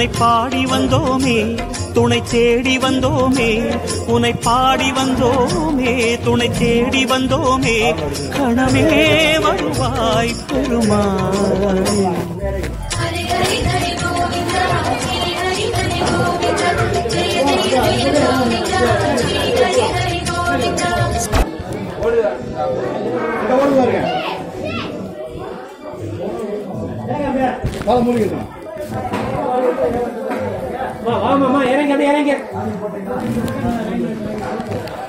உன்னை பாடி வந்தோமே துணை தேடி வந்தோமே உன்னை பாடி வந்தோமே துணை தேடி வந்தோமே கணமே வருவாய் பெருமாள் ஹரி ஹரி ஹரி கோவிந்தா ஹரி ஹரி ஹரி கோவிந்தா ஜெய ஜெய ஜெய கோவிந்தா ஹரி ஹரி ஹரி கோவிந்தா வாமா இறங்க அப்படியே இறங்க